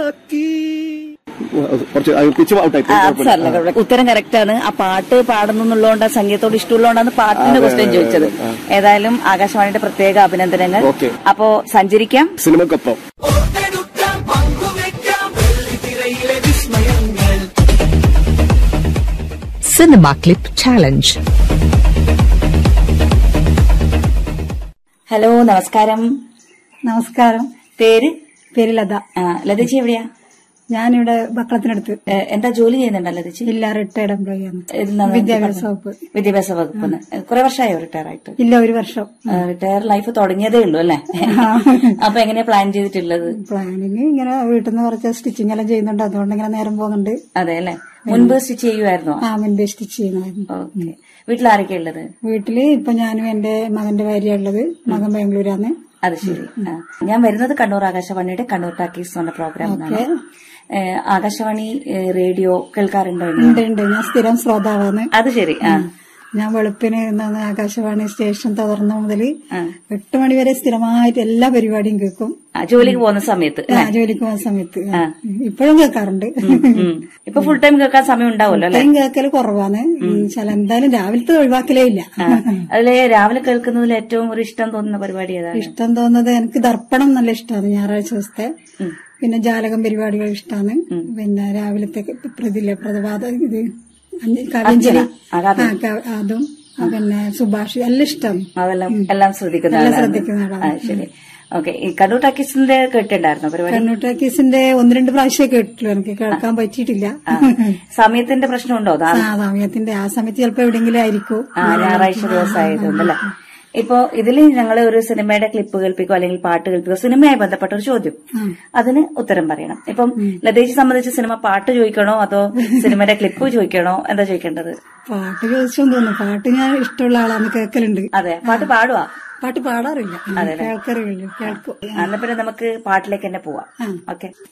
കുറച്ച് പിച്ച് ഔട്ടായി ആ, അത് സാരമില്ല, കുഴപ്പമില്ല. ഉത്തരം കറക്റ്റ് ആണ് ആ പാട്ട് പാടുന്നു എന്നുള്ളതുകൊണ്ട് സംഗീതത്തോട് ഇഷ്ടമുള്ളതുകൊണ്ടാണ് പാട്ടിന്റെ ക്വസ്റ്റ്യൻ ചോദിച്ചത് ഏതായാലും ആകാശവാണിയുടെ പ്രത്യേക അഭിനന്ദനങ്ങൾ ഓക്കെ. അപ്പോ സഞ്ചരിക്കാം സിനിമക്കൊപ്പം Cinema Clip Challenge. ഹലോ നമസ്കാരം നമസ്കാരം പേര് പേര് ലത ആ, ലതേച്ചി എവിടെയാ ഞാനിവിടെ ബക്കളത്തിനടുത്ത് ഏ, എന്താ ജോലി ചെയ്യുന്നുണ്ടോ ലതേച്ചി ഇല്ല റിട്ടയർഡ് എംപ്ലോയി ആണ് ഇതിലാണ് വിദ്യാഭ്യാസ വകുപ്പ് വിദ്യാഭ്യാസ വകുപ്പ് കുറെ വർഷമായോ റിട്ടയർ ആയിട്ട് ഇല്ല ഒരു വർഷം റിട്ടയർ ലൈഫ് തുടങ്ങിയതേ ഉള്ളൂ അല്ലേ അപ്പൊ എങ്ങനെയാ പ്ലാൻ ചെയ്തിട്ടുള്ളത് പ്ലാനിങ് ഇങ്ങനെ വീട്ടിൽ നിന്ന് കുറച്ച് സ്റ്റിച്ചിങ് എല്ലാം ചെയ്യുന്നുണ്ട് അതുകൊണ്ട് ഇങ്ങനെ നേരം പോകുന്നുണ്ട് അതെ അല്ലേ മുൻപ് സ്റ്റിച്ച് ചെയ്യുമായിരുന്നോ ആ മുൻപേ സ്റ്റിച്ച് ചെയ്യുന്നതായിരുന്നു ഓക്കെ വീട്ടിൽ ആരൊക്കെ ഉള്ളത് വീട്ടില് ഇപ്പൊ ഞാനും എന്റെ മകന്റെ ഭാര്യ ഉള്ളത് മകൻ ബാംഗ്ലൂരാണ് അത് ശരി ആ. ഞാൻ വരുന്നത് കണ്ണൂർ ആകാശവാണിയുടെ കണ്ണൂർ ടാക്കീസ് എന്ന പ്രോഗ്രാമിനാണ് ഏ, ആകാശവാണി ഏ, റേഡിയോ കേൾക്കാറുണ്ടോ ഇനി? ഉണ്ട് ഉണ്ട് ഞാൻ സ്ഥിരം ശ്രോതാവാണ് അത് ശരി ആ ഞാൻ വെളുപ്പിന് എന്താണ് ആകാശവാണി സ്റ്റേഷൻ തുറന്ന മുതൽ ആ. എട്ട് മണിവരെ സ്ഥിരമായിട്ട് എല്ലാ പരിപാടിയും കേൾക്കും ആ, ജോലിക്ക് പോകുന്ന സമയത്ത് ആ, ജോലിക്ക് പോകുന്ന സമയത്ത് ആ. ഇപ്പോഴും കേൾക്കാറുണ്ട് ഉം. ഇപ്പൊ ഫുൾ ടൈം കേൾക്കാൻ സമയം ഉണ്ടാവുമല്ലോ അല്ലെ ടൈം കേൾക്കല് കുറവാണ് ചില എന്തായാലും രാവിലത്തെ ഒഴിവാക്കലേ ഇല്ല അതിലെ രാവിലെ കേൾക്കുന്നതിൽ ഏറ്റവും ഒരു ഇഷ്ടം തോന്നുന്ന പരിപാടി ഏതാണ് ഇഷ്ടം തോന്നുന്നത് എനിക്ക് ദർപ്പണം നല്ല ഇഷ്ടമാണ് ഞായറാഴ്ച ദിവസത്തെ പിന്നെ ജാലകം പരിപാടികൾ ഇഷ്ടമാണ് പിന്നെ രാവിലത്തെ പ്രതില പ്രതപാത ഇത് അഞ്ച് കാവ്യാഞ്ജലി ആ, കാവ്യം. ആ, ക- അതും ആ, പിന്നെ സുഭാഷ് എല്ലാം ഇഷ്ടമാണ് അതെല്ലാം എല്ലാം ശ്രദ്ധിക്കുന്ന എല്ലാം ആളാണ്. ശ്രദ്ധിക്കുന്ന ആളാണ്. ആ, ശരി ഓക്കെ ഈ കണ്ണൂർ ടാക്കീസിന്റെ കേട്ടിട്ടുണ്ടായിരുന്നോ പരിപാടി കണ്ണൂർ കേസിന്റെ ഒന്ന് രണ്ട് പ്രാവശ്യം കേട്ടിട്ടുള്ളൂ എനിക്ക് കേൾക്കാൻ പറ്റിയിട്ടില്ല ആ. സമയത്തിന്റെ പ്രശ്നമുണ്ടോ അതാ ആ സമയത്തിന്റെ ആ സമയത്ത് ചിലപ്പോ എവിടെയെങ്കിലും ആയിരിക്കും ആ ഞായറാഴ്ച ദിവസമായതുകൊണ്ടല്ലേ ഇപ്പോ ഇതിൽ ഞങ്ങൾ ഒരു സിനിമയുടെ ക്ലിപ്പ് കേൾപ്പിക്കോ അല്ലെങ്കിൽ പാട്ട് കേൾപ്പിക്കോ സിനിമയുമായി ബന്ധപ്പെട്ട ഒരു ചോദ്യം അതിന് ഉത്തരം പറയണം ഇപ്പം ലതേശി സംബന്ധിച്ച് സിനിമ പാട്ട് ചോദിക്കണോ അതോ സിനിമയുടെ ക്ലിപ്പ് ചോദിക്കണോ എന്താ ചോദിക്കേണ്ടത് പാട്ട് ചോദിച്ചോന്ന് തോന്നുന്നു പാട്ട് ഞാൻ ഇഷ്ടമുള്ള ആളാണ് കേൾക്കലുണ്ട് അതെ പാട്ട് പാടുവാ പാട്ട് പാടാറില്ല കേൾക്കാറില്ല കേൾക്കും എന്നാ പിന്നെ നമുക്ക് പാട്ടിലേക്ക് തന്നെ പോവാം ഓക്കെ